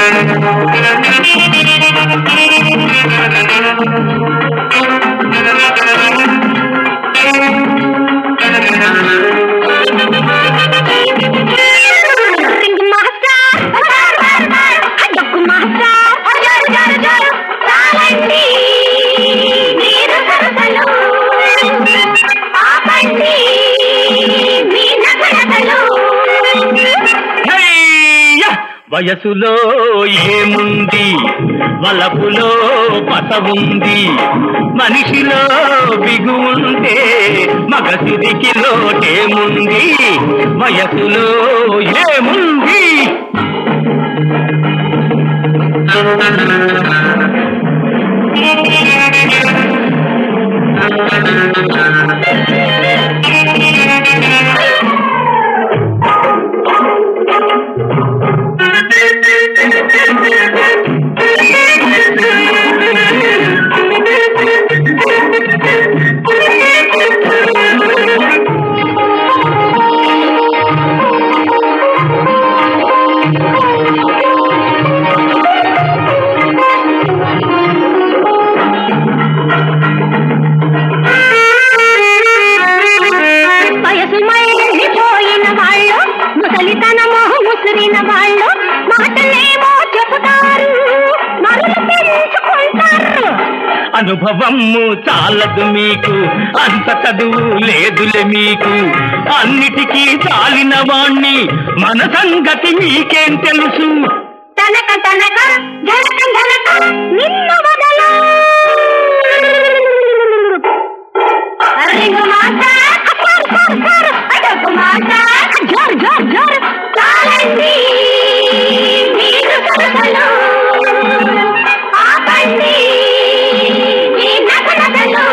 Ring master డొక్కు master చాలండి మీరు సరసలు ఆపండి మీ నగరతలు హయ్య! వయసులో ఏముంది వలపులో పస ఉంది మనిషిలో బిగు ఉంటే మగసిరికి లోటేముంది వయసులో ఏముంది వయసు పోయిన వాళ్ళు ముసలితనమో ముసిరిన వాళ్ళు మాటలేమో చెబుతారు మరులు పెంచుకుంటారు అనుభవము చాలదు మీకు అంత చదువు లేదులే మీకు అన్నిటికీ చాలిన వాణ్ణి మన సంగతి మీకేం తెలుసు తనక తనక ధనక ధనక నిన్ను వదల ring master sir sir sir అడకు మాస్టర్ జోర్ జోర్ జోర్ చాలండి మీరు సరసలు ఆపండి మీ నగనగలు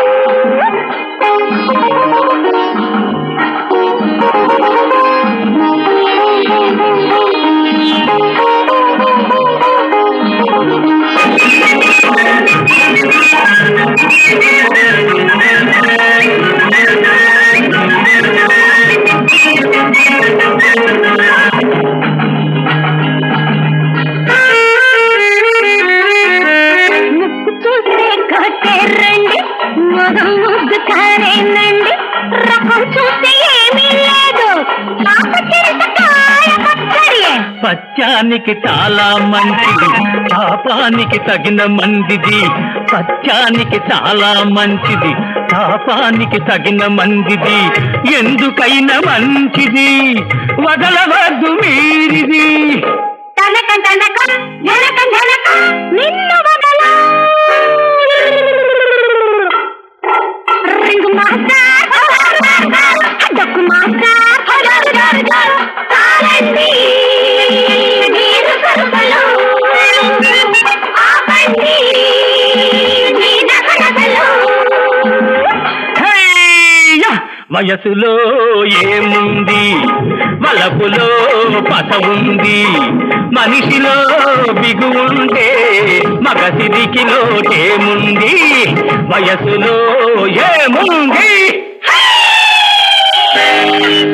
ముక్కు చూస్తే కట్టేరండి మగం ముద్దు కారేనండి రకం చూస్తే ఏమీ లేదు పాప చిరసకాయ పచ్చడి పత్యానికి చాలా మంచిది పాపానికి తగిన మందిది పత్యానికి చాలా మంచిది పాపానికి తగిన మందిది ఎందుకైనా మంచిది వదలవద్దు మీరిది తనక తనక జనక జనక నిన్ను వదల రింగు మాస్టర్ డొక్కు మాస్టర్ చాలండి మీరు సరుసలు ఆపండి మీ నగనగలు హయ్య! వయసులో ఏముంది వలపులో పస ఉంది మనిషిలో బిగు ఉంటే మగసిరికి లోటేముంది వయసులో ఏముంది